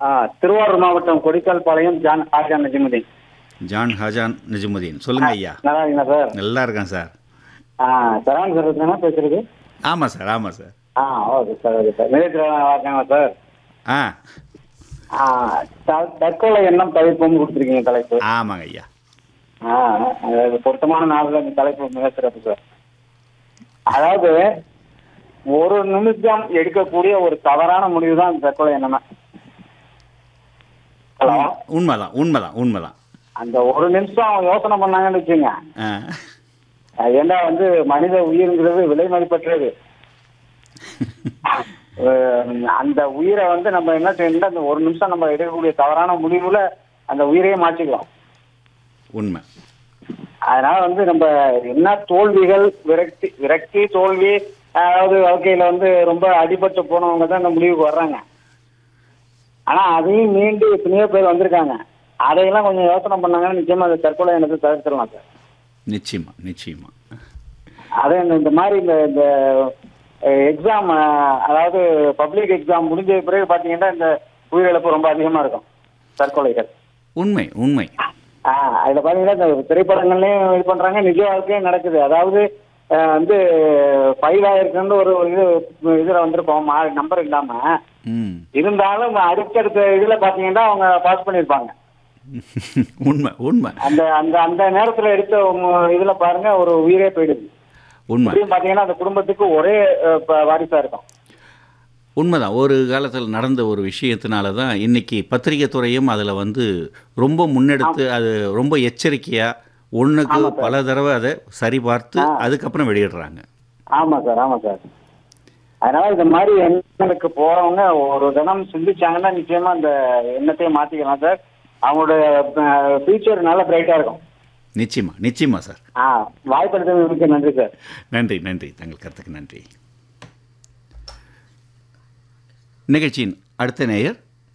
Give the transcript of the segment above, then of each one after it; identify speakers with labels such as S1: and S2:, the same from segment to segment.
S1: ஆ, திருவாரூர் மாவட்டம் கொடிக்கால் பாளையம் ஜான் ஆஜான் நஜிமுதீன்
S2: ஜான் ஹாஜான் நிஜமுதீன் சொல்லுங்க ஐயா
S1: நல்லா இருக்கீங்களா சார்
S2: நல்லா இருக்கேன் சார்
S1: ஆ சரவணன் சார் தானே பேசுறது
S2: ஆமாம் சார் ஆமாம் சார்
S1: ஆ ஓகே சார் ஓகே சார் நிலையத்தில் இருக்காங்களா சார்
S2: ஆ
S1: ஆ த- தற்கொலை எண்ணம் தவிர்ப்போம்னு கொடுத்துருக்கீங்க தலைப்பு
S2: ஆமாங்க ஐயா
S1: ஆ அது பொருத்தமான நாளில் இந்த தலைப்பு மிக சிறப்பு சார் அதாவது ஒரு நிமிஷம் எடுக்கக்கூடிய ஒரு தவறான முடிவு தான் இந்த தற்கொலை எண்ணமே ஹலோ
S2: உண்மைதான் உண்மைதான் உண்மைதான்
S1: அந்த ஒரு நிமிஷம் யோசனை பண்ணாங்கன்னு வச்சுங்க
S2: ஆ
S1: ஏன்னா வந்து மனித உயிருங்கிறது விலை மதிப்பற்றது அஹ் அந்த உயிரை வந்து நம்ம என்ன செய்யணும்னா அந்த ஒரு நிமிஷம் நம்ம எடுக்கக்கூடிய தவறான முடிவுல அந்த உயிரையே மாற்றிக்கலாம்
S2: உண்மை
S1: அதனால வந்து நம்ம என்ன தோல்விகள் விரக்தி விரக்தி தோல்வி அதாவது வாழ்க்கையில வந்து ரொம்ப அடிபட்டு போனவங்க தான் அந்த முடிவுக்கு வர்றாங்க ஆனா அதையும் மீண்டு எத்தனையோ பேர் வந்திருக்காங்க அதையெல்லாம் கொஞ்சம் யோசனை பண்ணாங்கன்னா நிச்சயமா அந்த தற்கொலை எனக்கு தவிர்த்துடலாம் சார்
S2: நிச்சயமா நிச்சயமா
S1: அதே இந்த இந்த மாதிரி இந்த இந்த எக்ஸாம் அதாவது பப்ளிக் எக்ஸாம் முடிஞ்ச பிறகு பார்த்தீங்கன்னா இந்த உயிரிழப்பு ரொம்ப அதிகமாக இருக்கும் தற்கொலைகள்
S2: உண்மை உண்மை
S1: ஆ அதில் பார்த்தீங்கன்னா இந்த திரைப்படங்கள்லையும் இது பண்ணுறாங்க நிஜ வாழ்க்கையும் நடக்குது அதாவது அஹ், வந்து ஃபைவ் ஆயிருக்குன்னு ஒரு இது இதில் வந்திருப்போம் மா நம்பர் இல்லாமல்
S2: ம்
S1: இருந்தாலும் அடுத்தடுத்த இதில் பார்த்தீங்கன்னா அவங்க பாஸ் பண்ணியிருப்பாங்க
S2: உண்மை உண்மை
S1: அந்த அந்த அந்த நேரத்தில் எடுத்த இதில் பாருங்க ஒரு உயிரே போயிடுது
S2: உண்மை
S1: இப்படியும் பார்த்தீங்கன்னா அந்த குடும்பத்துக்கு ஒரே அஹ், ப- வாரிசா இருக்கும்
S2: உண்மைதான் ஒரு காலத்தில் நடந்த ஒரு விஷயத்தினால தான் இன்னைக்கு பத்திரிகை துறையும் அதில் வந்து ரொம்ப முன்னெடுத்து அது ரொம்ப எச்சரிக்கையாக ஒன்றுக்கு பல தடவை அதை சரிபார்த்து அதுக்கப்புறம் வெளியிடுறாங்க
S1: ஆமாம் சார் ஆமாம் சார் அதனால இந்த மாதிரி எண்ணங்களுக்கு போறவங்க ஒரு தினம் சிந்திச்சாங்கன்னா நிச்சயமா அந்த எண்ணத்தையே மாத்திக்கலாம் சார் அவங்களோட ஃபியூச்சர் நல்ல பிரைட்டா இருக்கும்
S2: நிச்சயமா நிச்சயமா சார்
S1: ஆ வாய்ப்படுத்துறதுக்கு நன்றி சார்
S2: நன்றி நன்றி தங்கள் கருத்துக்கு நன்றி நிகழ்ச்சியின் அடுத்த நேயர்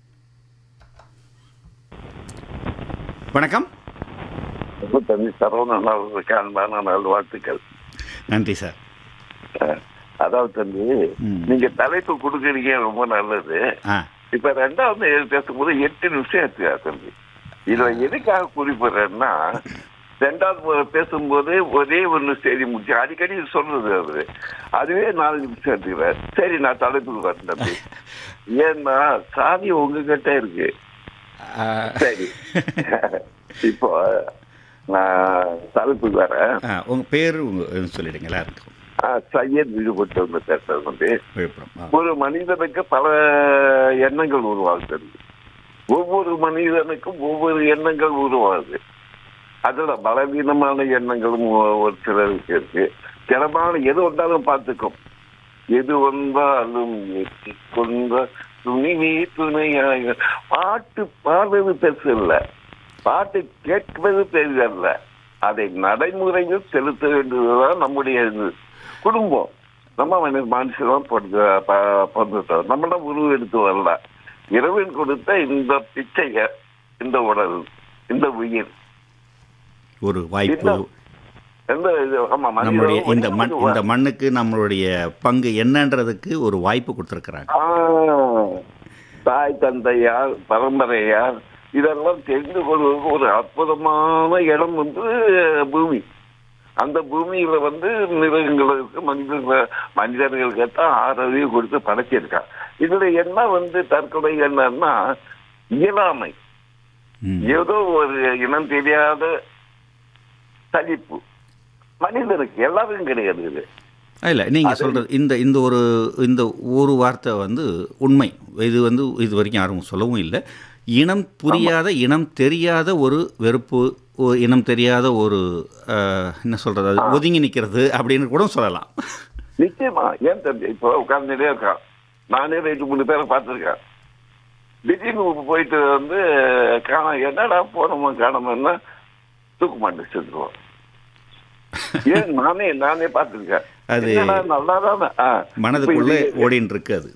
S2: வணக்கம்
S3: ரொம்ப தம்பி சரவணன் அவர்களுக்கு அன்பான நல்வாழ்த்துக்கள்
S2: நன்றி சார்
S3: அஹ், அதாவது தம்பி
S2: ம்.
S3: நீங்க தலைப்பு கொடுக்குறீங்க ரொம்ப நல்லது
S2: ஆ
S3: இப்ப ரெண்டாவது பேசும்போது எட்டு நிமிஷம் எடுத்துக்கா தம்பி இதுல எதுக்காக குறிப்பிடுறேன்னா ரெண்டாவது முறை பேசும்போது ஒரே ஒன்று செய்தி முடிச்சு அடிக்கடி சொல்றது அவரு அதுவே நாலு நிமிஷம் எடுத்துக்கிறார் சரி நான் தலைப்புக்கு வரேன் தம்பி ஏன்னா சாதி உங்ககிட்ட இருக்கு
S2: ஆ,
S3: சரி இப்போ நான் தலைப்புக்கு வரேன்
S2: ஆ, உங்க பேர் உங்க சொல்லிடுங்க எல்லாருக்கும்
S3: ஆ, சையத் விடுபட்டு வந்து பேசுறது வந்து
S2: விழுப்புரம் ஆ.
S3: ஒரு மனிதனுக்கு பல எண்ணங்கள் உருவாகுது ஒவ்வொரு மனிதனுக்கும் ஒவ்வொரு எண்ணங்கள் உருவாகுது அதுல பலவீனமான எண்ணங்களும் ஒ- ஒரு சிலருக்கு இருக்கு திறமான எது வந்தாலும் பார்த்துக்கும் எது வந்தாலும் கொண்ட துணிவே துணையாக பாட்டு பாடுறது பெருசு இல்லை பாட்டு கேட்பது பெரிதல்ல அதை நடைமுறையில் செலுத்த வேண்டியதுதான் நம்முடைய இது. குடும்பம் நம்ம மனித மனுஷன் பிறந்துட்டோம் நம்மளாம் உருவம் எடுத்து வரல இறைவன் கொடுத்த இந்த பிச்சைய இந்த உடல் இந்த உயிர்
S2: ஒரு வாய்ப்பு
S3: இந்த- எந்த இது ஆமா மனித
S2: நம்மளுடைய இந்த மண்
S3: உயிர்
S2: இந்த மண்ணுக்கு நம்மளுடைய பங்கு என்னன்றதுக்கு ஒரு வாய்ப்பு கொடுத்துருக்குறாங்க
S3: ஆ, தாய் தந்தையார் பரம்பரையார் இதெல்லாம் தெரிந்து கொள்வதற்கு ஒரு அற்புதமான இடம் வந்து பூமி அந்த பூமியில வந்து மிருகங்களுக்கு மனிதர்கள் மனிதர்களுக்கு தான் ஆறறிவு கொடுத்து படைச்சிருக்கா இதுல என்ன வந்து தற்கொலை என்னன்னா இயலாமை
S2: ம்.
S3: ஏதோ ஒரு இனம் தெரியாத சலிப்பு மனிதனுக்கு எல்லாருக்கும் கிடையாது இது
S2: இல்லை நீங்கள் சொல்கிறது இந்த இந்த ஒரு இந்த ஒரு வார்த்தை வந்து உண்மை இது வந்து இது வரைக்கும் யாரும் சொல்லவும் இல்லை இனம் புரியாத இனம் தெரியாத ஒரு வெறுப்பு ஒ- இனம் தெரியாத ஒரு அஹ், என்ன சொல்கிறது அது ஒதுங்கி நிற்கிறது அப்படின்னு கூட சொல்லலாம்
S3: நிச்சயமா ஏன் தம்பி இப்போ உட்கார்ந்துட்டே இருக்கான் நானே ரெண்டு மூணு பேரை பார்த்துருக்கேன் திடீர்னு போயிட்டு வந்து காண என்னடா போனோமா காணோம்னா தூக்கு மாட்டு செத்துருவோம் ஏன் நானே நானே பார்த்துருக்கேன்
S2: அது
S3: நல்லா தானே
S2: மனதுக்குள்ளே ஓடின்னு இருக்கு அது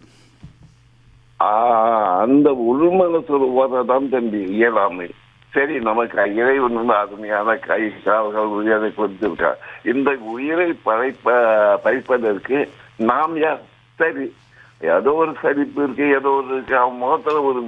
S3: அந்த உள்மனசு ஓரதான் தம்பி இயலாமை சரி நமக்கு இறைவன் வந்து அருமையான கை கால்கள் உயிரை கொடுத்திருக்கா இந்த உயிரை படைப்ப படைப்பதற்கு நாம் யார் சரி ஏதோ ஒரு சலிப்பு இருக்கு ஏதோ ஒரு இருக்கு அவன் முகத்துல ஒரு